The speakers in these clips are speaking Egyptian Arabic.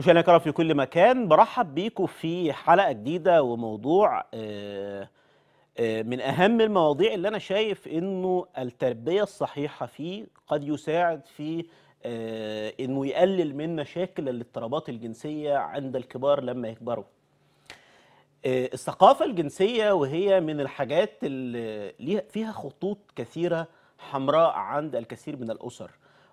مشاهدينا الكرام في كل مكان برحب بيكم في حلقه جديده وموضوع آه، آه، من اهم المواضيع اللي انا شايف انه التربيه الصحيحه فيه قد يساعد في آه، انه يقلل من مشاكل الاضطرابات الجنسيه عند الكبار لما يكبروا. آه، الثقافه الجنسيه وهي من الحاجات اللي ليها- فيها خطوط كثيره حمراء عند الكثير من الاسر.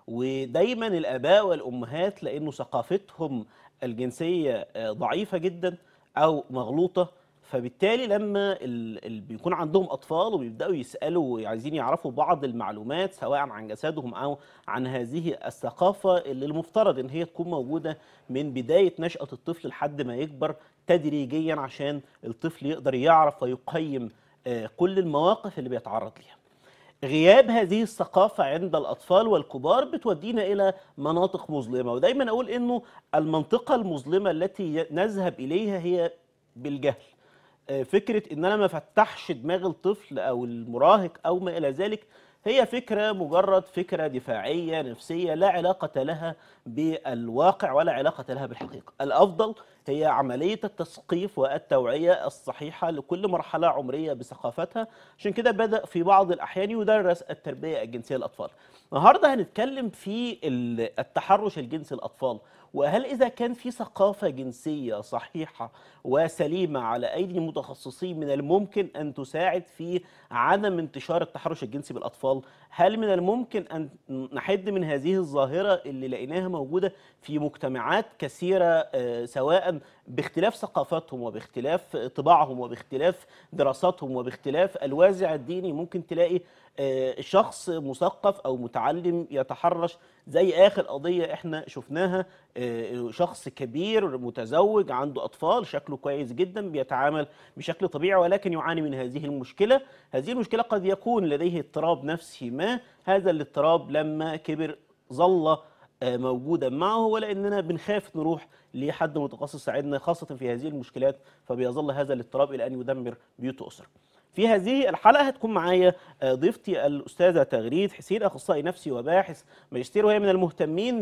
ودايما الاباء والامهات لانه ثقافتهم الجنسيه آه، ضعيفه جدا او مغلوطه فبالتالي لما ال... ال... بيكون عندهم اطفال وبيبداوا يسالوا وعايزين يعرفوا بعض المعلومات سواء عن جسدهم او عن هذه الثقافه اللي المفترض ان هي تكون موجوده من بدايه نشاه الطفل لحد ما يكبر تدريجيا عشان الطفل يقدر يعرف ويقيم آه، كل المواقف اللي بيتعرض ليها. غياب هذه الثقافة عند الأطفال والكبار بتودينا إلى مناطق مظلمة ودايما أقول إنه المنطقة المظلمة التي ي- نذهب إليها هي بالجهل آه، فكرة إن أنا ما فتحش دماغ الطفل أو المراهق أو ما إلى ذلك هي فكرة مجرد فكرة دفاعية نفسية لا علاقة لها بالواقع ولا علاقة لها بالحقيقة الأفضل هي عملية التثقيف والتوعية الصحيحة لكل مرحلة عمرية بثقافتها عشان كده بدأ في بعض الأحيان يدرس التربية الجنسية للأطفال النهاردة هنتكلم في ال- التحرش الجنسي للأطفال وهل إذا كان في ثقافة جنسية صحيحة وسليمة على أيدي متخصصين من الممكن أن تساعد في عدم انتشار التحرش الجنسي بالأطفال هل من الممكن أن نحد من هذه الظاهرة اللي لقيناها موجودة في مجتمعات كثيرة آه، سواء باختلاف ثقافاتهم وباختلاف طباعهم وباختلاف دراساتهم وباختلاف الوازع الديني ممكن تلاقي آه، شخص مثقف او متعلم يتحرش زي اخر قضيه احنا شفناها آه، شخص كبير متزوج عنده اطفال شكله كويس جدا بيتعامل بشكل طبيعي ولكن يعاني من هذه المشكله هذه المشكله قد يكون لديه اضطراب نفسي ما هذا الاضطراب لما كبر ظل آه، موجودا معه ولاننا بنخاف نروح لحد متخصص يساعدنا خاصه في هذه المشكلات فبيظل هذا الاضطراب الى ان يدمر بيوت اسر. في هذه الحلقه هتكون معايا آه، ضيفتي الاستاذه تغريد حسين اخصائي نفسي وباحث ماجستير وهي من المهتمين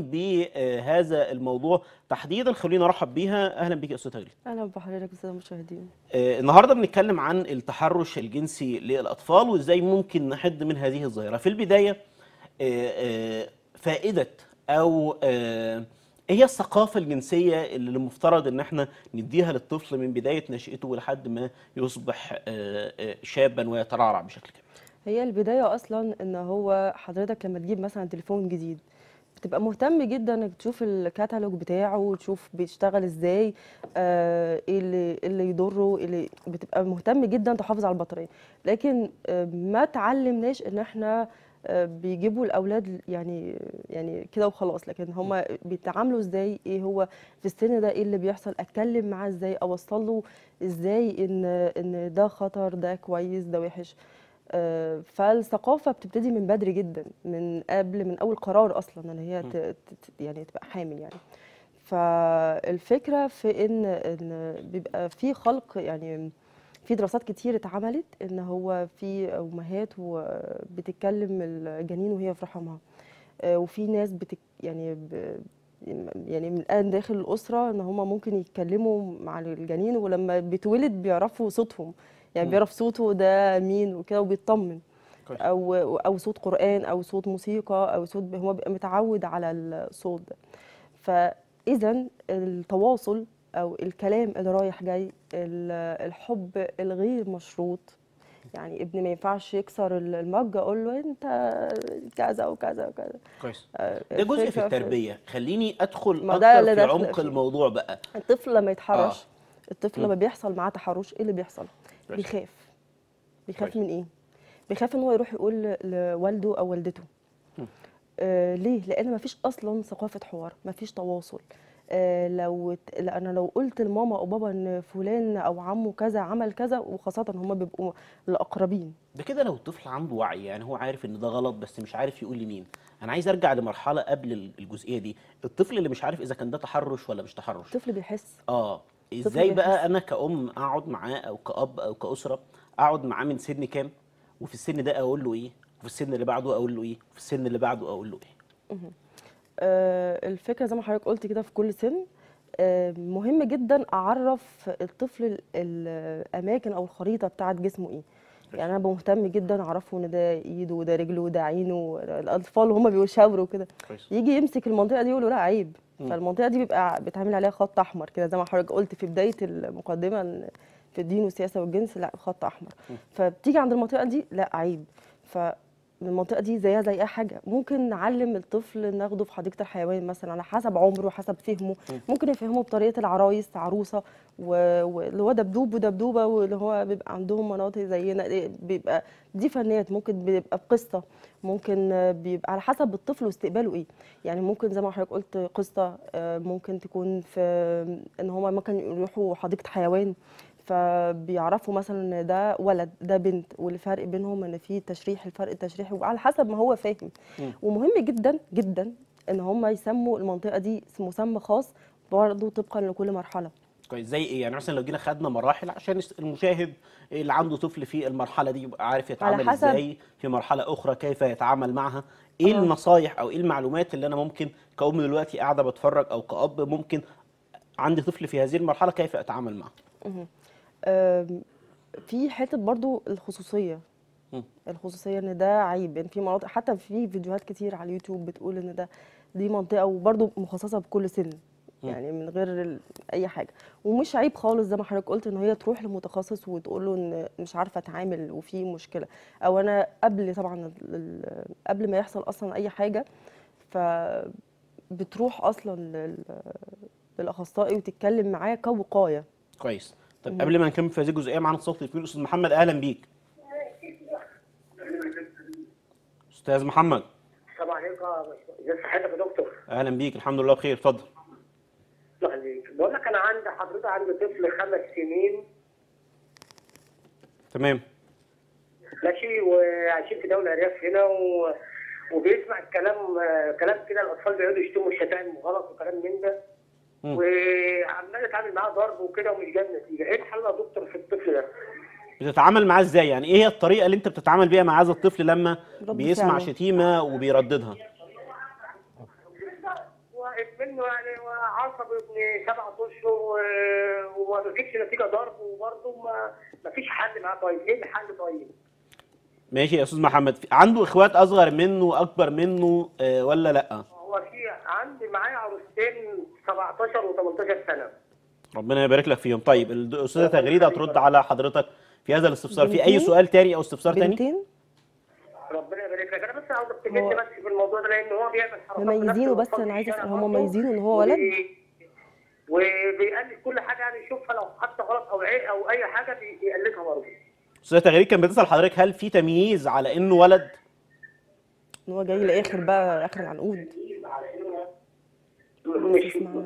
بهذا الموضوع تحديدا خلينا نرحب بيها اهلا بك يا استاذه تغريد. اهلا بحضرتك استاذ المشاهدين آه، النهارده بنتكلم عن التحرش الجنسي للاطفال وازاي ممكن نحد من هذه الظاهره في البدايه آه، آه، فائده او آه، ايه هي الثقافه الجنسيه اللي المفترض ان احنا نديها للطفل من بدايه نشأته لحد ما يصبح آه، آه، شابا ويترعرع بشكل كامل هي البدايه اصلا ان هو حضرتك لما تجيب مثلا تليفون جديد بتبقى مهتم جدا انك تشوف الكتالوج بتاعه وتشوف بيشتغل ازاي آه، ايه اللي إيه اللي يضره إيه اللي بتبقى مهتم جدا تحافظ على البطاريه لكن آه، ما تعلمناش ان احنا آه، بيجيبوا الاولاد يعني يعني كده وخلاص لكن هم بيتعاملوا ازاي ايه هو في السن ده ايه اللي بيحصل اتكلم معاه ازاي اوصل له ازاي ان ان ده خطر ده كويس ده وحش آه، فالثقافه بتبتدي من بدري جدا من قبل من اول قرار اصلا ان هي ت- ت- ت- يعني تبقى حامل يعني فالفكره في ان ان بيبقى في خلق يعني في دراسات كتير اتعملت ان هو في امهات بتتكلم الجنين وهي في رحمها آه، وفي ناس بتك يعني ب يعني من الان داخل الاسره ان هم ممكن يتكلموا مع الجنين ولما بيتولد بيعرفوا صوتهم يعني مم. بيعرف صوته ده مين وكده وبيطمن كويس. او او صوت قران او صوت موسيقى او صوت هو بيبقى متعود على الصوت ده فاذا التواصل او الكلام اللي رايح جاي ال- الحب الغير مشروط يعني ابني ما ينفعش يكسر المج اقول له انت كذا وكذا وكذا كويس آه، ده جزء في الفكرة التربيه خليني ادخل ما ده اكتر اللي في داخلة عمق فيه. الموضوع بقى الطفل لما يتحرش آه. الطفل مم. لما بيحصل معاه تحرش ايه اللي بيحصل كويس. بيخاف بيخاف كويس. من ايه بيخاف ان هو يروح يقول ل- لوالده او والدته مم. آه ليه لان مفيش اصلا ثقافه حوار مفيش تواصل آه لو ت- لا انا لو قلت لماما او بابا ان فلان او عمه كذا عمل كذا وخاصه هم بيبقوا الاقربين ده كده لو الطفل عنده وعي يعني هو عارف ان ده غلط بس مش عارف يقول لمين انا عايز ارجع لمرحله قبل الجزئيه دي الطفل اللي مش عارف اذا كان ده تحرش ولا مش تحرش الطفل بيحس اه ازاي بيحس. بقى انا كأم اقعد معاه او كأب او كأسرة اقعد معاه من سن كام وفي السن ده اقول له ايه وفي السن اللي بعده اقول له ايه وفي السن اللي بعده اقول له ايه آه، الفكره زي ما حضرتك قلت كده في كل سن آه، مهم جدا اعرف الطفل ال- الاماكن او الخريطه بتاعه جسمه ايه يعني انا مهتم جدا اعرفه ان ده ايده وده رجله وده عينه الاطفال وهم بيشاوروا كده كويس يجي يمسك المنطقه دي يقول له لا عيب مم. فالمنطقه دي بيبقى بيتعمل عليها خط احمر كده زي ما حضرتك قلت في بدايه المقدمه إن في الدين والسياسه والجنس لا خط احمر مم. فبتيجي عند المنطقه دي لا عيب فالمنطقه دي زيها زي اي حاجه ممكن نعلم الطفل ناخده في حديقه الحيوان مثلا على حسب عمره وحسب فهمه مم. ممكن نفهمه بطريقه العرايس عروسه و- واللي هو دبدوب ودبدوبه واللي هو بيبقى عندهم مناطق زينا إيه، بيبقى دي فنيات ممكن بيبقى بقصه ممكن آه، بيبقى على حسب الطفل واستقباله ايه يعني ممكن زي ما حضرتك قلت قصه آه، ممكن تكون في ان هما ممكن يروحوا حديقه حيوان فبيعرفوا مثلا ان ده ولد ده بنت والفرق بينهم ان في تشريح الفرق التشريحي وعلى حسب ما هو فاهم مم. ومهم جدا جدا ان هم يسموا المنطقه دي مسمى خاص برضه طبقا لكل مرحله كويس زي ايه يعني مثلا لو جينا خدنا مراحل عشان الس- المشاهد اللي عنده طفل في المرحله دي يبقى عارف يتعامل حسب- ازاي في مرحله اخرى كيف يتعامل معها ايه آه. النصايح او ايه المعلومات اللي انا ممكن كأم دلوقتي قاعده بتفرج او كأب ممكن عندي طفل في هذه المرحله كيف اتعامل معه مهم. آم، في حته برضو الخصوصيه مم. الخصوصيه ان ده عيب يعني في مناطق حتى في فيديوهات كتير على اليوتيوب بتقول ان ده دي منطقه وبرضو مخصصه بكل سن مم. يعني من غير ال- اي حاجه ومش عيب خالص زي ما حضرتك قلت ان هي تروح لمتخصص وتقول له ان مش عارفه اتعامل وفي مشكله او انا قبل طبعا ال- ال- قبل ما يحصل اصلا اي حاجه فبتروح اصلا لل- للاخصائي وتتكلم معاه كوقايه كويس طب مم. قبل ما نكمل في هذه الجزئيه معانا اتصال تليفوني الاستاذ محمد اهلا بيك استاذ محمد السلام عليكم ازي صحتك يا دكتور؟ اهلا بيك الحمد لله بخير اتفضل الله يخليك بقول لك انا عندي حضرتك عندي طفل خمس سنين تمام ماشي وعايشين في دوله ارياف هنا و... وبيسمع الكلام كلام كده الاطفال بيقعدوا يشتموا شتائم غلط وكلام من ده مم. وعمال اتعامل معاه ضرب وكده ومش جايب نتيجه ايه الحل يا دكتور في الطفل ده؟ بتتعامل معاه ازاي يعني ايه هي الطريقه اللي انت بتتعامل بيها مع هذا الطفل لما رد بيسمع فعله. شتيمه وبيرددها منه يعني عصبي ابن سبع اشهر و- وما بيجيبش نتيجه ضرب وبرضه ما ما فيش حل معاه طيب ايه الحل طيب؟ ماشي يا استاذ محمد في- عنده اخوات اصغر منه اكبر منه آه ولا لا هو في عندي معايا عروستين 17 و18 سنه ربنا يبارك لك فيهم طيب الاستاذه تغريده هترد على حضرتك في هذا الاستفسار في اي بنتين؟ سؤال تاني او استفسار تاني بنتين ربا يبارك لك انا بس عاوزك هو- تجيبني بس في الموضوع ده لان هو بيعمل حركات مميزينه بنفسه بس وأطفال انا عايزه في اسال الشارع هم برضه. مميزينه ان هو ولد وبي- وبيقلد كل حاجه يعني يشوفها لو حتى غلط او عيب او اي حاجه بي- بيقلدها برضه استاذه تغريده كان بتسال حضرتك هل في تمييز على انه ولد ان هو جاي لاخر بقى اخر العنقود مش اسمع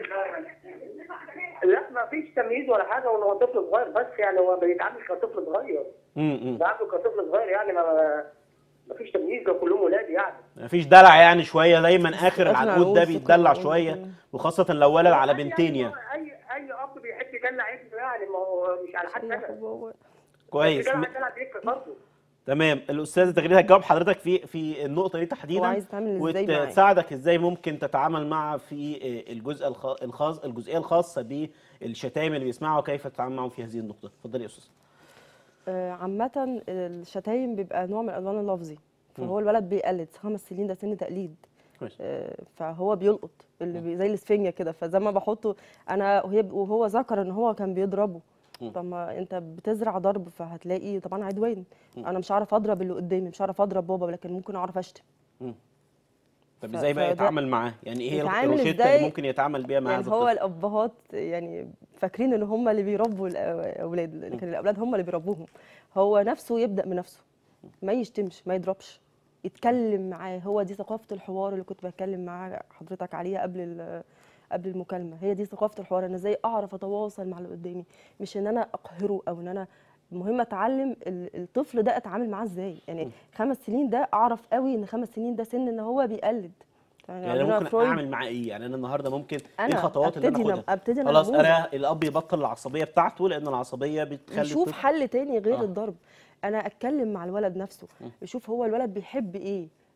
لا ما فيش تمييز ولا حاجه وان هو طفل صغير بس يعني هو بيتعامل كطفل صغير امم بيتعامل كطفل صغير يعني ما ما فيش تمييز ده كلهم ولاد يعني مفيش دلع يعني شويه دايما اخر آخر العنقود العنقود ده سكر بيتدلع العنقود. شويه مم. وخاصه لو ولد على بنتين يعني اي اي اب بيحب يدلع ابنه يعني ما هو مش على حد انا كويس م- بيدلع دلع بيكفي برضه تمام الاستاذه تغريده هتجاوب حضرتك في في النقطه دي تحديدا هو عايز يتعامل ازاي معاه وتساعدك ازاي ممكن تتعامل معه في الجزء الخ- الخاص الجزئيه الخاصه بالشتائم اللي بيسمعها وكيف تتعامل معه في هذه النقطه اتفضلي يا استاذ آه، عامة الشتايم بيبقى نوع من الألوان اللفظي فهو الولد بيقلد خمس سنين ده سن تقليد كويس آه، فهو بيلقط اللي بي زي الاسفنجة كده فزي ما بحطه أنا وهي وهو ذكر إن هو كان بيضربه مم. طب ما أنت بتزرع ضرب فهتلاقي طبعا عدوان مم. أنا مش هعرف أضرب اللي قدامي مش هعرف أضرب بابا لكن ممكن أعرف أشتم طب ف- ازاي بقى فده- يتعامل معاه يعني ايه يتعامل الروشته إزاي؟ اللي ممكن يتعامل بيها مع يعني هذا هو الطفل الابهات يعني فاكرين ان هم اللي بيربوا الاولاد لكن الاولاد هم اللي بيربوهم هو نفسه يبدا بنفسه ما يشتمش ما يضربش يتكلم معاه هو دي ثقافه الحوار اللي كنت بتكلم مع حضرتك عليها قبل ال- قبل المكالمه هي دي ثقافه الحوار انا ازاي اعرف اتواصل مع اللي قدامي مش ان انا اقهره او ان انا المهم اتعلم ال- الطفل ده اتعامل معاه ازاي يعني خمس سنين ده اعرف قوي ان خمس سنين ده سن ان هو بيقلد يعني عندنا ممكن فرويد اعمل معاه ايه يعني انا النهارده ممكن ايه انا الخطوات اللي انا ابتدي اخدها نم- ابتدي انا خلاص نموذج. انا الاب يبطل العصبيه بتاعته لان العصبيه بتخلي يشوف الطفل حل تاني غير آه. آه. الضرب انا اتكلم مع الولد نفسه يشوف هو الولد بيحب ايه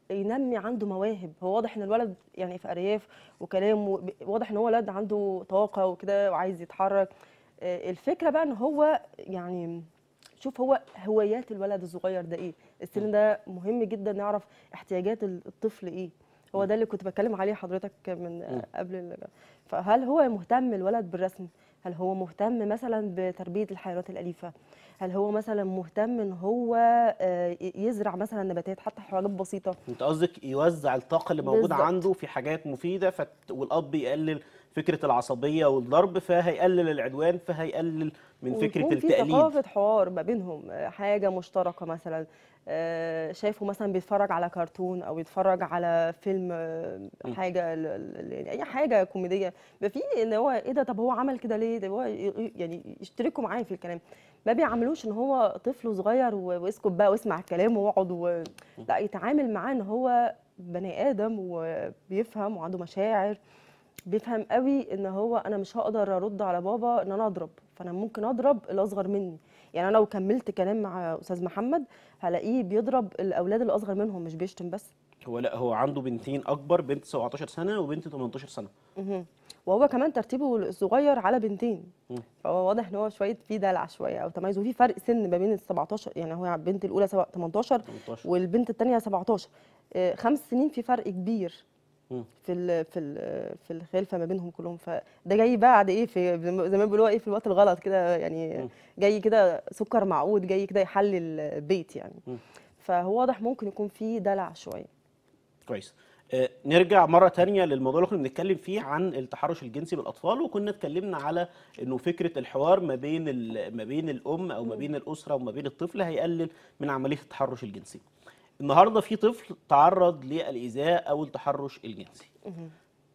ينمي عنده مواهب هو واضح ان الولد يعني في ارياف وكلامه ب- واضح ان هو ولد عنده طاقه وكده وعايز يتحرك آه، الفكره بقى ان هو يعني شوف هو هوايات الولد الصغير ده ايه السن ده مهم جدا نعرف احتياجات ال- الطفل ايه هو ده اللي كنت بتكلم عليه حضرتك من مم. قبل ال- فهل هو مهتم الولد بالرسم هل هو مهتم مثلا بتربيه الحيوانات الاليفه هل هو مثلا مهتم ان هو آه، ي- يزرع مثلا نباتات حتى حاجات بسيطه انت قصدك يوزع الطاقه اللي موجوده بالظبط. عنده في حاجات مفيده فت... والاب يقلل فكره العصبيه والضرب فهيقلل العدوان فهيقلل من فكره ويكون في التقليد ثقافة حوار ما بينهم آه، حاجة مشتركة مثلا آه، شايفه مثلا بيتفرج على كرتون او يتفرج على فيلم آه، م. حاجة ل- ل- اي حاجة كوميدية يبقى في ان هو ايه ده طب هو عمل كده ليه ده هو ي- ي- يعني يشتركوا معاه في الكلام ما بيعاملوش ان هو طفل صغير و- واسكت بقى واسمع الكلام واقعد و... لا يتعامل معاه ان هو بني ادم وبيفهم وعنده مشاعر بيفهم قوي ان هو انا مش هقدر ارد على بابا ان انا اضرب فانا ممكن اضرب الاصغر مني يعني انا لو كملت كلام مع استاذ محمد هلاقيه بيضرب الاولاد الاصغر منهم مش بيشتم بس هو لا هو عنده بنتين اكبر بنت 17 سنه وبنت 18 سنه مهم. وهو كمان ترتيبه الصغير على بنتين مم. فهو واضح ان هو شويه في دلع شويه او تميز وفي فرق سن ما بين ال 17 يعني هو البنت الاولى سبع- 18 18 والبنت الثانيه 17 آه، خمس سنين في فرق كبير مم. في ال في ال في الخلفه ما بينهم كلهم فده جاي بعد ايه في زي ما بيقولوا ايه في الوقت الغلط كده يعني مم. جاي كده سكر معقود جاي كده يحلي البيت يعني مم. فهو واضح ممكن يكون في دلع شويه كويس آه، نرجع مرة تانية للموضوع اللي كنا بنتكلم فيه عن التحرش الجنسي بالأطفال وكنا اتكلمنا على إنه فكرة الحوار ما بين ال- ما بين الأم أو ما بين الأسرة وما بين الطفل هيقلل من عملية التحرش الجنسي. النهارده في طفل تعرض للإيذاء أو التحرش الجنسي. مهم.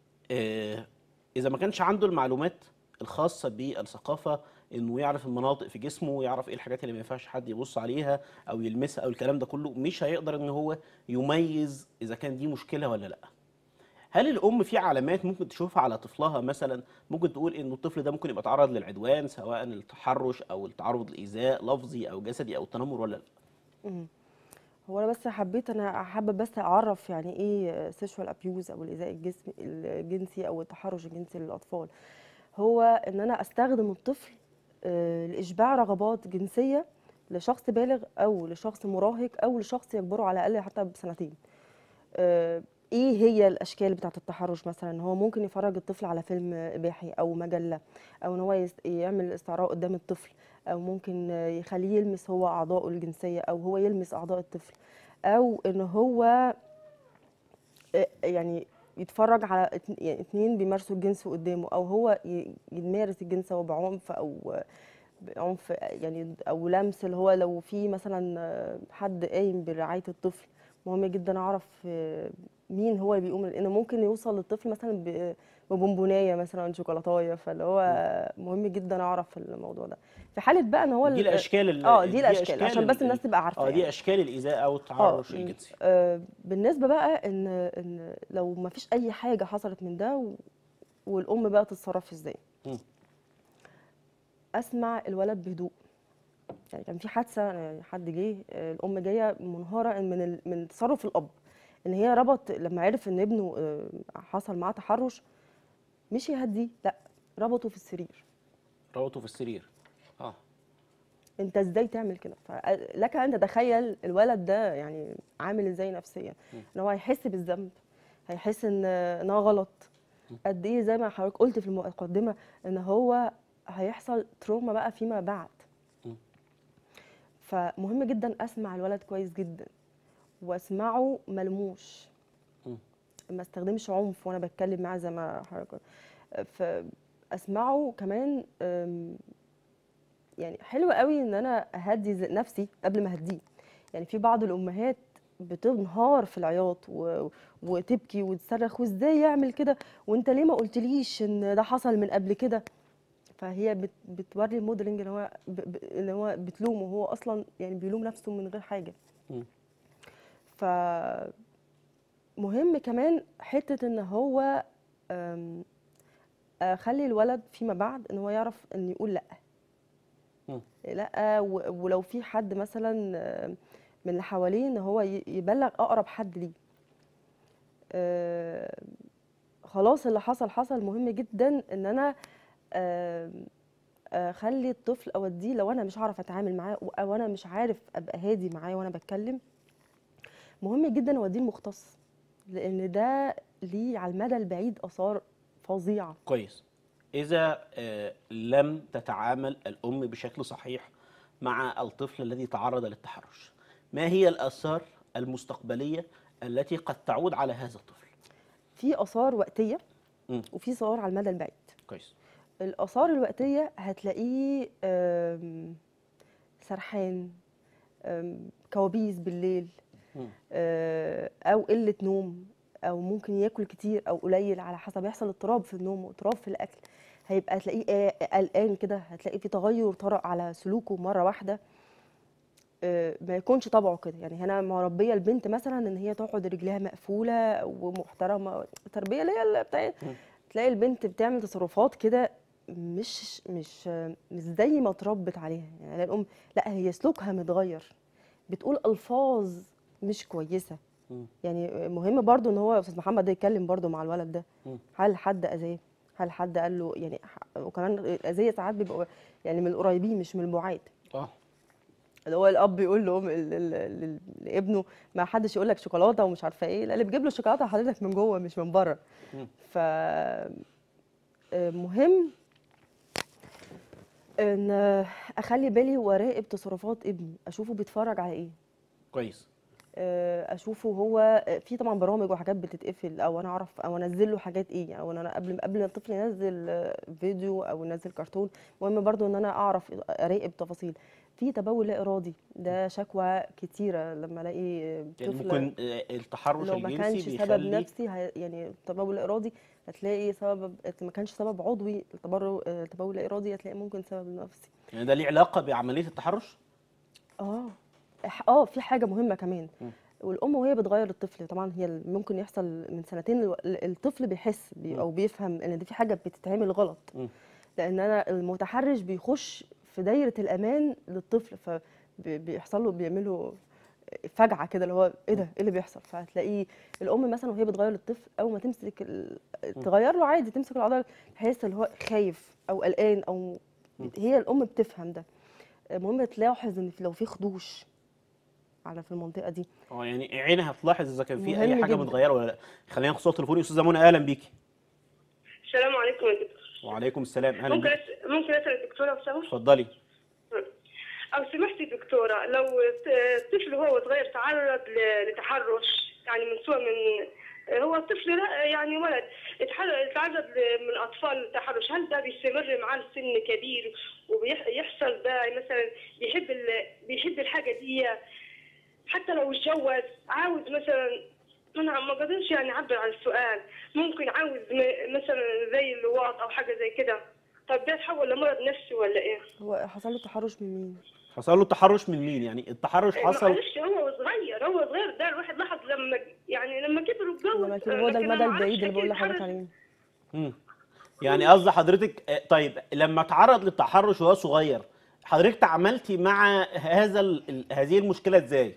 آه، إذا ما كانش عنده المعلومات الخاصة بالثقافة إنه يعرف المناطق في جسمه ويعرف إيه الحاجات اللي ما ينفعش حد يبص عليها أو يلمسها أو الكلام ده كله مش هيقدر إن هو يميز إذا كان دي مشكلة ولا لأ. هل الأم في علامات ممكن تشوفها على طفلها مثلا ممكن تقول إنه الطفل ده ممكن يبقى تعرض للعدوان سواء التحرش أو التعرض لإيذاء لفظي أو جسدي أو التنمر ولا لأ؟ مهم. هو انا بس حبيت انا حابه بس اعرف يعني ايه سيشوال ابيوز او الايذاء الجسمي الجنسي او التحرش الجنسي للاطفال هو ان انا استخدم الطفل آه، لاشباع رغبات جنسيه لشخص بالغ او لشخص مراهق او لشخص يكبره على الاقل حتى بسنتين آه، ايه هي الاشكال بتاعه التحرش مثلا ان هو ممكن يفرج الطفل على فيلم اباحي او مجله او ان هو يست- يعمل استعراء قدام الطفل او ممكن آه، يخليه يلمس هو اعضائه الجنسيه او هو يلمس اعضاء الطفل او ان هو آه، يعني يتفرج على اتن- يعني اتنين بيمارسوا الجنس قدامه او هو ي- يمارس الجنس هو بعنف او بعنف يعني او لمس اللي هو لو في مثلا آه، حد قايم برعايه الطفل مهم جدا اعرف آه، مين هو اللي بيقوم لان ممكن يوصل للطفل مثلا ب- ببونبونايه مثلا شوكولاتايه فاللي هو مهم جدا اعرف الموضوع ده في حاله بقى ان هو دي ال- الأشكال ال- اه دي الاشكال عشان ال- بس الناس ال- تبقى عارفه اه دي يعني. أشكال الإيذاء أو التحرش م. الجنسي. آه، بالنسبه بقى ان ان لو ما فيش اي حاجه حصلت من ده و- والام بقى تتصرف ازاي م. اسمع الولد بهدوء يعني كان في حادثه يعني حد جه آه، الام جايه منهاره من ال- من تصرف الاب ان هي ربط لما عرف ان ابنه آه، حصل معاه تحرش مش يهديه لا ربطه في السرير ربطه في السرير. اه انت ازاي تعمل كده فلك ان تتخيل الولد ده يعني عامل ازاي نفسيا ان هو هيحس بالذنب هيحس ان ان هو غلط قد ايه زي ما حضرتك قلت في المقدمه ان هو هيحصل تروما بقى فيما بعد م. فمهم جدا اسمع الولد كويس جدا واسمعه ملموش م. ما استخدمش عنف وانا بتكلم معاه زي ما حضرتك فاسمعه كمان أم، يعني حلو قوي ان انا اهدي ز- نفسي قبل ما اهديه يعني في بعض الامهات بتنهار في العياط و... وتبكي وتصرخ وازاي يعمل كده وانت ليه ما قلتليش ان ده حصل من قبل كده فهي بت... بتوري الموديلنج ان هو ب... ب... ان هو بتلومه هو اصلا يعني بيلوم نفسه من غير حاجه م. ف مهم كمان حته ان هو أم، اخلي الولد فيما بعد ان هو يعرف ان يقول لا مم. لا و- ولو في حد مثلا آه، من اللي حواليه ان هو ي- يبلغ اقرب حد ليه آه، خلاص اللي حصل حصل مهم جدا ان انا آه، اخلي الطفل اوديه لو انا مش هعرف اتعامل معاه او انا مش عارف ابقى هادي معاه وانا بتكلم مهم جدا اوديه المختص لان ده ليه على المدى البعيد اثار فظيعه كويس إذا آه، لم تتعامل الأم بشكل صحيح مع الطفل الذي تعرض للتحرش ما هي الآثار المستقبلية التي قد تعود على هذا الطفل في اثار وقتيه مم. وفي اثار على المدى البعيد كويس الآثار الوقتية هتلاقيه آم، سرحان آم، كوابيس بالليل مم. آه، أو قلة نوم أو ممكن ياكل كتير أو قليل على حسب يحصل اضطراب في النوم واضطراب في الأكل هيبقى تلاقيه آه، قلقان كده هتلاقي في تغير طرأ على سلوكه مرة واحدة آه، ما يكونش طبعه كده يعني هنا مربيه البنت مثلا ان هي تقعد رجليها مقفوله ومحترمه التربيه اللي هي اللي بتاع مم. تلاقي البنت بتعمل تصرفات كده مش مش مش زي ما اتربت عليها يعني ألاقي الام لا هي سلوكها متغير بتقول الفاظ مش كويسه مم. يعني مهم برضو ان هو استاذ محمد ده يتكلم برضو مع الولد ده مم. هل حد اذاه هل حد قال له يعني ح- وكمان الاذيه ساعات بيبقى يعني من القريبين مش من البعاد اه اللي هو الاب يقول له ال- ال- ال- لابنه ما حدش يقول لك شوكولاته ومش عارفه ايه لا اللي بيجيب له شوكولاته حضرتك من جوه مش من بره مم. ف آه، مهم ان آه، اخلي بالي واراقب تصرفات ابني اشوفه بيتفرج على ايه كويس آه، اشوفه هو آه، في طبعا برامج وحاجات بتتقفل او انا اعرف او انزل له حاجات ايه او ان انا قبل قبل ما الطفل ينزل آه، فيديو او ينزل كرتون مهم برضو ان انا اعرف اراقب تفاصيل في تبول لا ارادي ده شكوى كتيره لما الاقي آه، يعني طفل ممكن آه، التحرش لو ما كانش الجنسي سبب بيخلي نفسي هي- يعني التبول الارادي هتلاقي سبب ما كانش سبب عضوي التبرع التبول الارادي هتلاقي ممكن سبب نفسي يعني ده ليه علاقة بعملية التحرش؟ اه إح- اه في حاجه مهمه كمان مم. والام وهي بتغير الطفل طبعا هي ال- ممكن يحصل من سنتين الو- الطفل بيحس بي مم. او بيفهم ان دي في حاجه بتتعمل غلط مم. لان انا المتحرش بيخش في دايره الامان للطفل فبيحصل له بيعملوا فجعه كده اللي هو ايه ده ايه اللي بيحصل فهتلاقيه الام مثلا وهي بتغير الطفل اول ما تمسك ال... تغير له عادي تمسك العضله تحس اللي هو خايف او قلقان او مم. هي الام بتفهم ده المهم تلاحظ ان في- لو في خدوش على في المنطقه دي اه يعني عينها هتلاحظ اذا كان في اي مهم حاجة جدا. متغيرة ولا لا خلينا ناخد صوت تليفوني استاذة منى اهلا بيكي السلام عليكم يا دكتور وعليكم السلام اهلا ممكن بيكي أس... ممكن اسال الدكتوره لو سمحت اتفضلي او سمحتي دكتوره لو ت- طفل هو صغير تعرض ل- لتحرش يعني من سوء من هو الطفل لا يعني ولد اتحر- اتعرض ل- من اطفال للتحرش هل ده بيستمر معاه لسن كبير وبيحصل ده مثلا بيحب ال... بيحب الحاجه دي حتى لو اتجوز عاوز مثلا انا ما قدرش يعني اعبر عن السؤال ممكن عاوز م- مثلا زي اللواط او حاجه زي كده طب ده تحول لمرض نفسي ولا ايه؟ هو حصل له تحرش من مين حصل له تحرش من مين يعني التحرش حصل معلش هو صغير هو صغير ده الواحد لاحظ لما يعني لما كبر واتجوز لما كان هو ده لكن المدى أنا ما البعيد اللي أعرفش بقول أكيد لحضرتك حرج. عليه مم. يعني قصد حضرتك آه، طيب لما تعرض للتحرش وهو صغير حضرتك تعاملتي مع هذا ال- ال- هذه المشكلة ازاي؟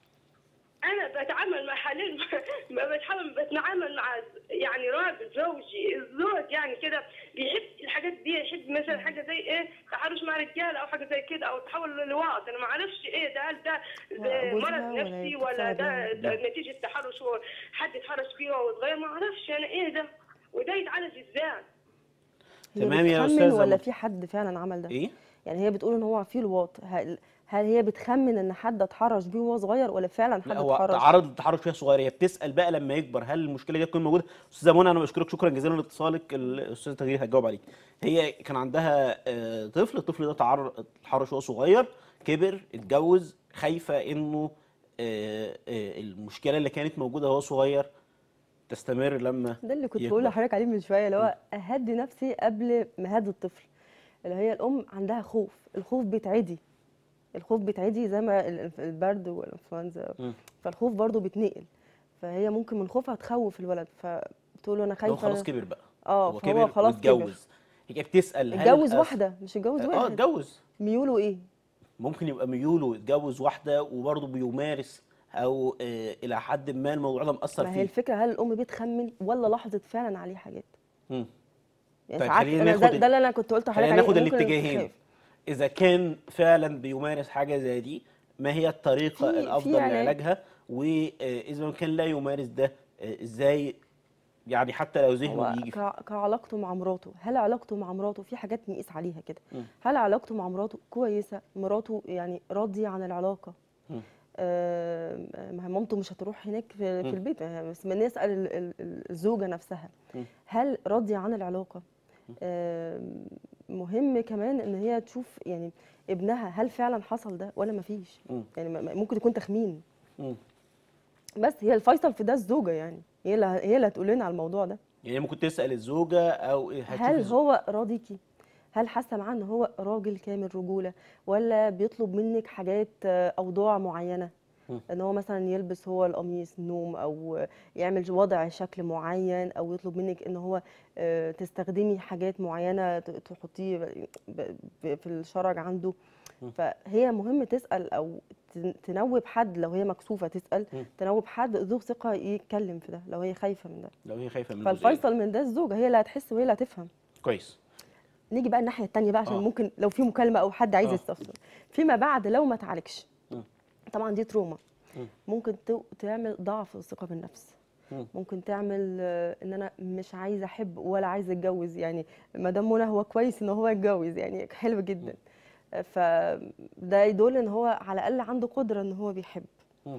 انا بتعامل مع حاليا ما بتحاول بتعامل مع يعني راجل زوجي الزوج يعني كده بيحب الحاجات دي يحب مثلا حاجه زي ايه تحرش مع رجاله او حاجه زي كده او تحول للواط انا ما اعرفش ايه ده هل ده ده جوزها مرض ولا نفسي ولا ده, بتساعدها؟ ده نتيجه تحرش هو حد اتحرش فيه وهو صغير ما اعرفش انا ايه ده وده يتعالج ازاي هي تمام يا بتخمن أستاذة ولا منى. في حد فعلا عمل ده ايه؟ يعني هي بتقول ان هو في لواط هل, هل هي بتخمن ان حد اتحرش بيه وهو صغير ولا فعلا حد لا هو اتحرش تعرض للتحرش وهي صغيره هي بتسال بقى لما يكبر هل المشكله دي تكون موجوده استاذه منى انا بشكرك شكرا جزيلا لاتصالك الاستاذه تغيير هتجاوب عليك هي كان عندها آه، طفل الطفل ده تعرض تحرش وهو صغير كبر اتجوز خايفه انه آه، آه، المشكله اللي كانت موجوده وهو صغير تستمر لما ده اللي كنت يكبر. بقول لحضرتك عليه من شويه اللي هو اهدي نفسي قبل ما اهدي الطفل اللي هي الام عندها خوف الخوف بيتعدي الخوف بيتعدي زي ما ال- البرد والانفلونزا مم. فالخوف برضو بيتنقل فهي ممكن من خوفها تخوف الولد فتقول له انا لو خايفه خلاص كبر بقى اه هو فهو كبر خلاص كبر واتجوز هي بتسال هل اتجوز أس- واحده مش اتجوز اه واحد اتجوز ميوله ايه ممكن يبقى ميوله يتجوز واحده وبرضه بيمارس او آه، الى حد ما الموضوع ده مأثر ما هي فيه الفكره هل الام بتخمن ولا لاحظت فعلا عليه حاجات مم. يعني طيب ساعات خلينا أنا ناخد ده, ال- ده اللي انا كنت قلت لحضرتك خلينا عليه ناخد ممكن الاتجاهين تخاف. اذا كان فعلا بيمارس حاجه زي دي ما هي الطريقه في- الافضل في علاج. لعلاجها واذا كان لا يمارس ده آه، ازاي يعني حتى لو ذهنه هو بيجي كع- كعلاقته مع مراته هل علاقته مع مراته في حاجات نقيس عليها كده مم. هل علاقته مع مراته كويسه مراته يعني راضيه عن العلاقه مم. آه، ما هي مامته مش هتروح هناك في, مم. في البيت يعني بس بدنا نسال ال- ال- ال- الزوجه نفسها مم. هل راضيه عن العلاقه آه، مهم كمان ان هي تشوف يعني ابنها هل فعلا حصل ده ولا ما فيش مم. يعني ما- ما- ممكن يكون تخمين مم. بس هي الفيصل في ده الزوجه يعني هي اللي هي اللي هتقول لنا على الموضوع ده يعني ممكن تسأل الزوجة أو إيه هتشوف هل الز- هو راضيكي هل حاسه معاه ان هو راجل كامل رجوله ولا بيطلب منك حاجات آه، اوضاع معينه مم. ان هو مثلا يلبس هو القميص النوم او يعمل وضع شكل معين او يطلب منك ان هو آه، تستخدمي حاجات معينه ت- تحطيه ب- ب- في الشرج عنده مم. فهي مهم تسال او تن- تنوب حد لو هي مكسوفه تسال مم. تنوب حد ذو ثقه يتكلم في ده لو هي خايفه من ده لو هي خايفة من الجزئية. فالفيصل من ده الزوجه هي اللي هتحس وهي اللي هتفهم كويس نيجي بقى الناحيه التانية بقى عشان آه. ممكن لو في مكالمه او حد عايز آه. يستفسر فيما بعد لو ما اتعالجش مم. طبعا دي تروما مم. ممكن تو- تعمل ضعف الثقه بالنفس مم. ممكن تعمل آه، ان انا مش عايزه احب ولا عايزه اتجوز يعني مدام منى هو كويس ان هو يتجوز يعني حلو جدا آه، فده يدل ان هو على الاقل عنده قدره ان هو بيحب مم.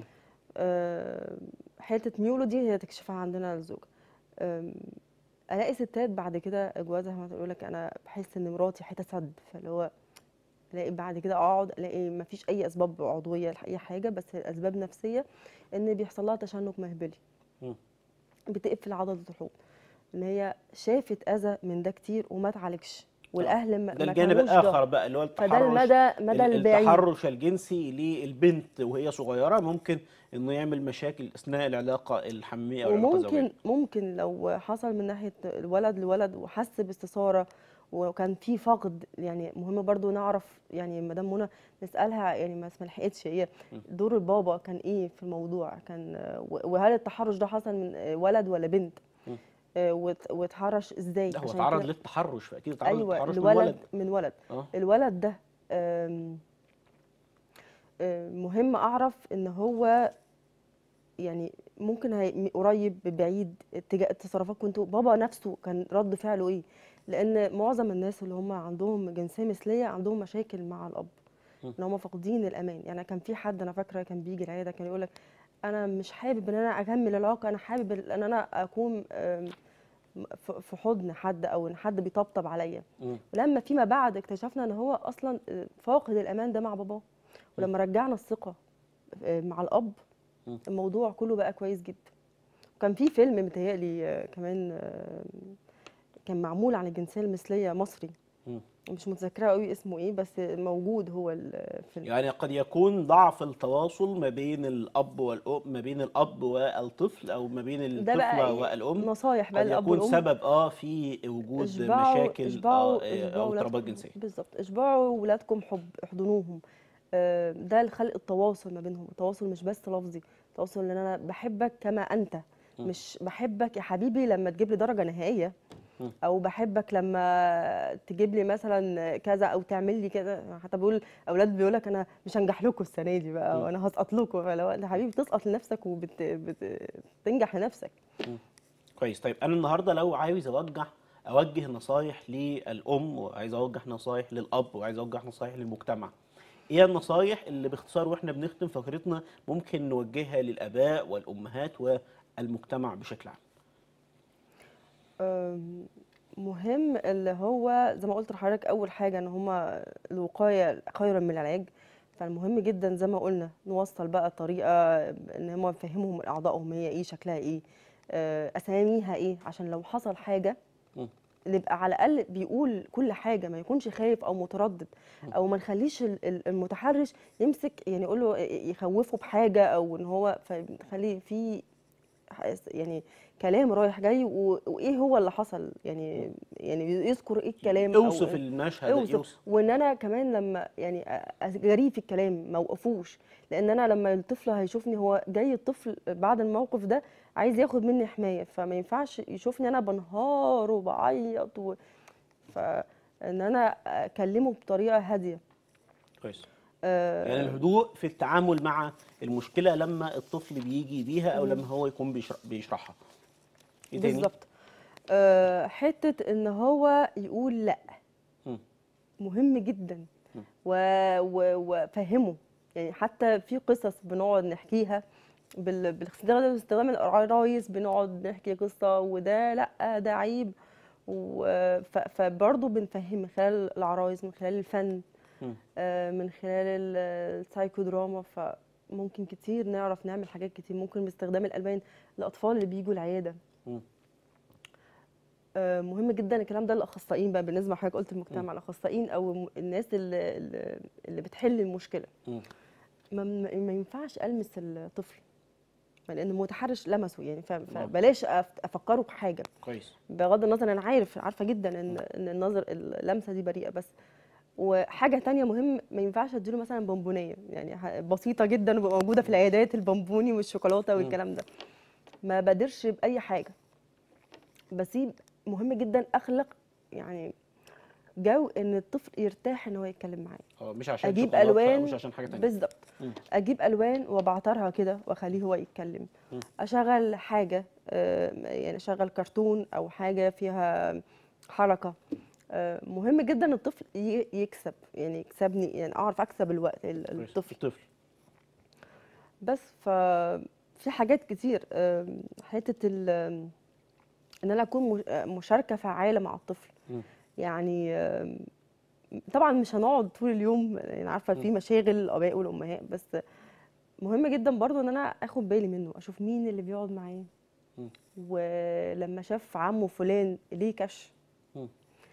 آه، حته ميوله دي هي تكشفها عندنا الزوجه آم، الاقي ستات بعد كده جوازها ما تقول لك انا بحس ان مراتي حته سد فاللي هو الاقي بعد كده اقعد الاقي ما فيش اي اسباب عضويه لاي حاجه بس اسباب نفسيه ان بيحصل لها تشنج مهبلي مم. بتقفل عضله الحوض ان هي شافت اذى من ده كتير وما اتعالجش والاهل ما ده ما الجانب كانوش الآخر ضهر. بقى اللي هو فده التحرش المدى مدى ال- البعيد التحرش الجنسي للبنت وهي صغيرة ممكن إنه يعمل مشاكل أثناء العلاقة الحميمية أو العلاقة الزوجية وممكن ممكن لو حصل من ناحيه الولد لولد وحس باستثاره وكان في فقد يعني مهم برضو نعرف يعني مدام منى نسالها يعني ما ما لحقتش هي دور البابا كان ايه في الموضوع كان وهل التحرش ده حصل من ولد ولا بنت مم. آه، وات- واتحرش ازاي ده هو عشان اتعرض كده- للتحرش فأكيد اتعرض ايوه للتحرش من الولد ولد من ولد اه الولد ده آم، آم، مهم اعرف ان هو يعني ممكن هي م- قريب بعيد اتجاه التصرفات كنتوا بابا نفسه كان رد فعله ايه لان معظم الناس اللي هم عندهم جنسيه مثليه عندهم مشاكل مع الاب م. ان هم فاقدين الامان يعني كان في حد انا فاكره كان بيجي العياده كان يقول لك انا مش حابب ان انا اكمل العلاقه انا حابب ان انا اكون آم، ف- في حضن حد او ان حد بيطبطب عليا مم. ولما فيما بعد اكتشفنا ان هو اصلا فاقد الامان ده مع باباه ولما رجعنا الثقه آه، مع الاب مم. الموضوع كله بقى كويس جدا وكان في فيلم متهيألي آه، كمان آه، كان معمول عن الجنسيه المثليه مصري مم. مش متذكره قوي اسمه ايه بس موجود هو الفيلم يعني قد يكون ضعف التواصل ما بين الأب والأم ما بين الأب والطفل أو ما بين ده بقى الطفلة إيه؟ والأم نصايح بقى قد للاب يكون والام سبب اه في وجود اشبعوا مشاكل اشبعوا آه آه، اشبعوا او اضطرابات ولادكم جنسيه بالظبط اشبعوا ولادكم حب احضنوهم آه، ده لخلق التواصل ما بينهم التواصل مش بس لفظي التواصل ان انا بحبك كما انت م. مش بحبك يا حبيبي لما تجيب لي درجه نهائيه م. او بحبك لما تجيب لي مثلا كذا او تعمل لي كذا حتى بقول اولاد بيقول لك انا مش هنجح لكم السنه دي بقى م. وانا هسقط لكم فلو انت حبيبي تسقط لنفسك وبتنجح لنفسك كويس طيب انا النهارده لو عايز اوجه اوجه نصايح للام وعايز اوجه نصايح للاب وعايز اوجه نصايح للمجتمع ايه النصايح اللي باختصار واحنا بنختم فقرتنا ممكن نوجهها للاباء والامهات والمجتمع بشكل عام أم، مهم اللي هو زي ما قلت لحضرتك اول حاجه ان هما الوقايه خيرا من العلاج فالمهم جدا زي ما قلنا نوصل بقى طريقه ان هما نفهمهم اعضائهم هي ايه شكلها ايه آه، اساميها ايه عشان لو حصل حاجه مم. نبقى على الاقل بيقول كل حاجه ما يكونش خايف او متردد او ما نخليش ال- ال- المتحرش يمسك يعني يقول له يخوفه بحاجه او ان هو فنخلي في يعني كلام رايح جاي و- وايه هو اللي حصل يعني يعني يذكر ايه الكلام اوصف او المشهد اوصف يوصف وان انا كمان لما يعني أ- اجريه في الكلام ما اوقفوش لان انا لما الطفل هيشوفني هو جاي الطفل بعد الموقف ده عايز ياخد مني حمايه فما ينفعش يشوفني انا بنهار وبعيط و... فان انا اكلمه بطريقه هاديه كويس آه، يعني الهدوء في التعامل مع المشكله لما الطفل بيجي بيها او لما هو يكون بيشرح بيشرحها ايه تاني بالظبط آه، حته ان هو يقول لا مم. مهم جدا مم. و- و- وفهمه يعني حتى في قصص بنقعد نحكيها بال- باستخدام باستخدام العرايس بنقعد نحكي قصه وده لا ده عيب و- ف- فبرضه بنفهم من خلال العرايس من خلال الفن مم. آه، من خلال ال- السايكو دراما فممكن كتير نعرف نعمل حاجات كتير ممكن باستخدام الالوان الاطفال اللي بيجوا العياده مم. آه، مهم جدا الكلام ده للاخصائيين بقى بالنسبه لحضرتك قلت المجتمع الاخصائيين او الم- الناس اللي, اللي- اللي بتحل المشكله مم. ما, ما ينفعش المس الطفل لان متحرش لمسه يعني ف- نعم. فبلاش أف- افكره بحاجه كويس بغض النظر انا عارف عارفه جدا ان ان النظر اللمسه دي بريئه بس وحاجه تانية مهم ما ينفعش اديله مثلا بونبونيه يعني ح- بسيطه جدا وبقى موجوده في العيادات البونبوني والشوكولاته مم. والكلام ده ما بادرش باي حاجه بسيب مهم جدا اخلق يعني جو ان الطفل يرتاح ان هو يتكلم معايا اه مش عشان اجيب شوكولاتة أو الوان مش عشان حاجه تانية بالظبط مم. اجيب الوان وابعترها كده واخليه هو يتكلم مم. اشغل حاجه آه، يعني اشغل كرتون او حاجه فيها حركه آه، مهم جدا الطفل ي- يكسب يعني يكسبني يعني اعرف اكسب الوقت ال- كويس. الطفل الطفل بس ف في حاجات كتير آم، حته ال- ان انا اكون مش- آه، مشاركه فعاله مع الطفل مم. يعني آم، طبعا مش هنقعد طول اليوم يعني عارفه في مشاغل الاباء والامهات بس مهم جدا برضو ان انا اخد بالي منه اشوف مين اللي بيقعد معاه مم. ولما شاف عمه فلان ليه كش مم.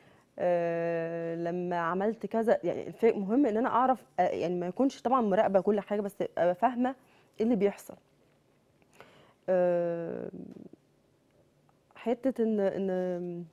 آه لما عملت كذا يعني الف- مهم ان انا اعرف آه يعني ما يكونش طبعا مراقبه كل حاجه بس ابقى فاهمه ايه اللي بيحصل آه حته ان ان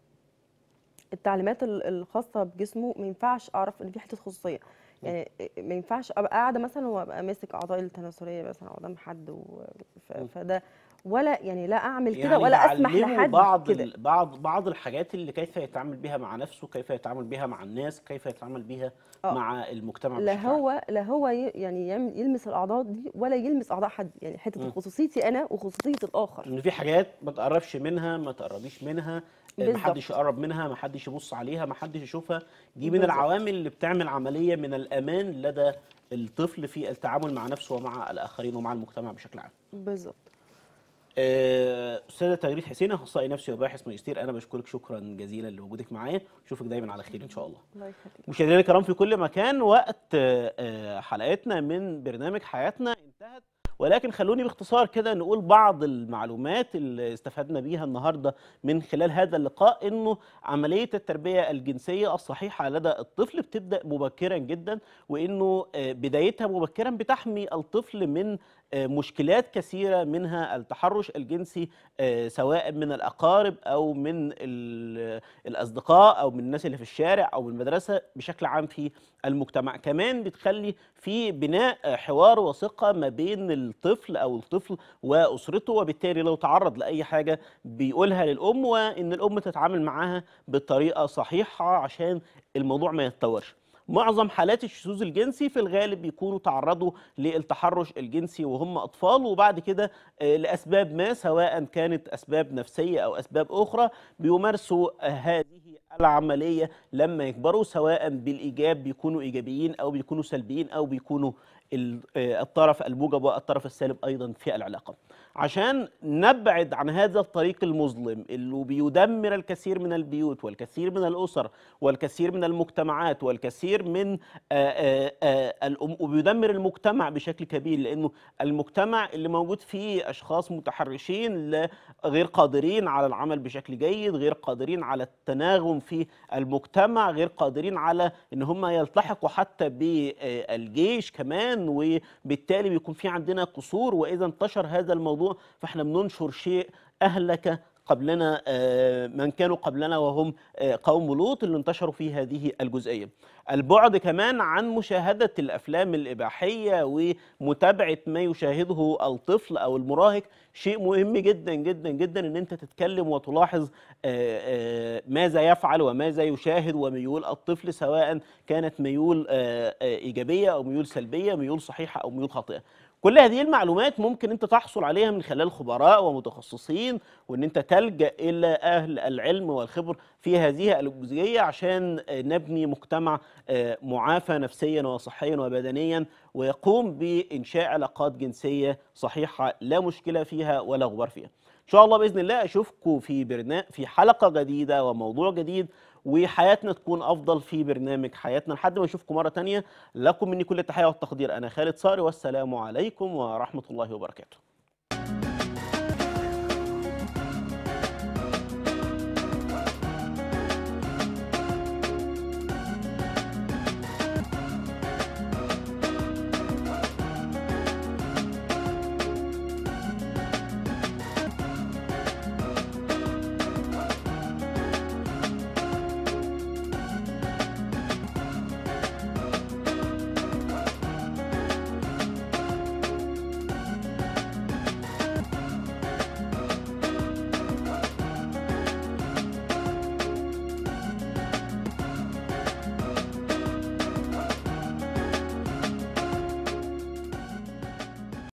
التعليمات ال- الخاصه بجسمه ما ينفعش اعرف ان في حته خصوصيه يعني ما ينفعش ابقى قاعده مثلا وابقى ماسك اعضائي التناسليه مثلا قدام حد و... ف... مم. فده ولا يعني لا اعمل كده يعني ولا اسمح بعلمه لحد بعض كده ال- بعض بعض الحاجات اللي كيف يتعامل بها مع نفسه كيف يتعامل بها مع الناس كيف يتعامل بها آه. مع المجتمع لا بشكل عام. هو لا هو ي- يعني يعمل يلمس الاعضاء دي ولا يلمس اعضاء حد يعني حته مم. خصوصيتي انا وخصوصيه الاخر ان في حاجات ما تقربش منها ما تقربيش منها ما بالظبط. حدش يقرب منها ما حدش يبص عليها ما حدش يشوفها دي من بالظبط. العوامل اللي بتعمل عمليه من الامان لدى الطفل في التعامل مع نفسه ومع الاخرين ومع المجتمع بشكل عام بالظبط آه، استاذه تجريد حسين اخصائي نفسي وباحث ماجستير انا بشكرك شكرا جزيلا لوجودك معايا اشوفك دايما على خير ان شاء الله الله يخليك مشاهدينا الكرام في كل مكان وقت آه، آه، حلقتنا من برنامج حياتنا انتهت ولكن خلوني باختصار كده نقول بعض المعلومات اللي استفدنا بيها النهارده من خلال هذا اللقاء انه عمليه التربيه الجنسيه الصحيحه لدى الطفل بتبدا مبكرا جدا وانه آه، بدايتها مبكرا بتحمي الطفل من آه، مشكلات كثيره منها التحرش الجنسي آه، سواء من الاقارب او من ال- الاصدقاء او من الناس اللي في الشارع او من المدرسه بشكل عام في المجتمع كمان بتخلي في بناء آه، حوار وثقه ما بين الطفل او الطفل واسرته وبالتالي لو تعرض لاي حاجه بيقولها للام وان الام تتعامل معاها بطريقه صحيحه عشان الموضوع ما يتطورش معظم حالات الشذوذ الجنسي في الغالب بيكونوا تعرضوا للتحرش الجنسي وهم اطفال وبعد كده آه، لاسباب ما سواء كانت اسباب نفسيه او اسباب اخرى بيمارسوا آه، هذه العمليه لما يكبروا سواء بالايجاب بيكونوا ايجابيين او بيكونوا سلبيين او بيكونوا ال- آه، الطرف الموجب والطرف السالب ايضا في العلاقه عشان نبعد عن هذا الطريق المظلم اللي بيدمر الكثير من البيوت والكثير من الاسر والكثير من المجتمعات والكثير من آه، آه، آه، الأم وبيدمر المجتمع بشكل كبير لانه المجتمع اللي موجود فيه اشخاص متحرشين لا- غير قادرين على العمل بشكل جيد غير قادرين على التناغم في في المجتمع غير قادرين على ان هم يلتحقوا حتى بالجيش كمان وبالتالي بيكون في عندنا قصور واذا انتشر هذا الموضوع فاحنا بننشر شيء اهلك قبلنا آه، من كانوا قبلنا وهم آه، قوم لوط اللي انتشروا في هذه الجزئيه. البعد كمان عن مشاهده الافلام الاباحيه ومتابعه ما يشاهده الطفل او المراهق شيء مهم جدا جدا جدا ان انت تتكلم وتلاحظ آه، آه، ماذا يفعل وماذا يشاهد وميول الطفل سواء كانت ميول آه، آه، ايجابيه او ميول سلبيه ميول صحيحه او ميول خاطئه. كل هذه المعلومات ممكن انت تحصل عليها من خلال خبراء ومتخصصين وان انت تلجا الى اهل العلم والخبر في هذه الجزئيه عشان آه، نبني مجتمع آه، معافى نفسيا وصحيا وبدنيا ويقوم بانشاء علاقات جنسيه صحيحه لا مشكله فيها ولا غبار فيها. ان شاء الله باذن الله اشوفكم في برنامج في حلقه جديده وموضوع جديد وحياتنا تكون افضل في برنامج حياتنا لحد ما اشوفكم مره تانية لكم مني كل التحيه والتقدير انا خالد صاري والسلام عليكم ورحمه الله وبركاته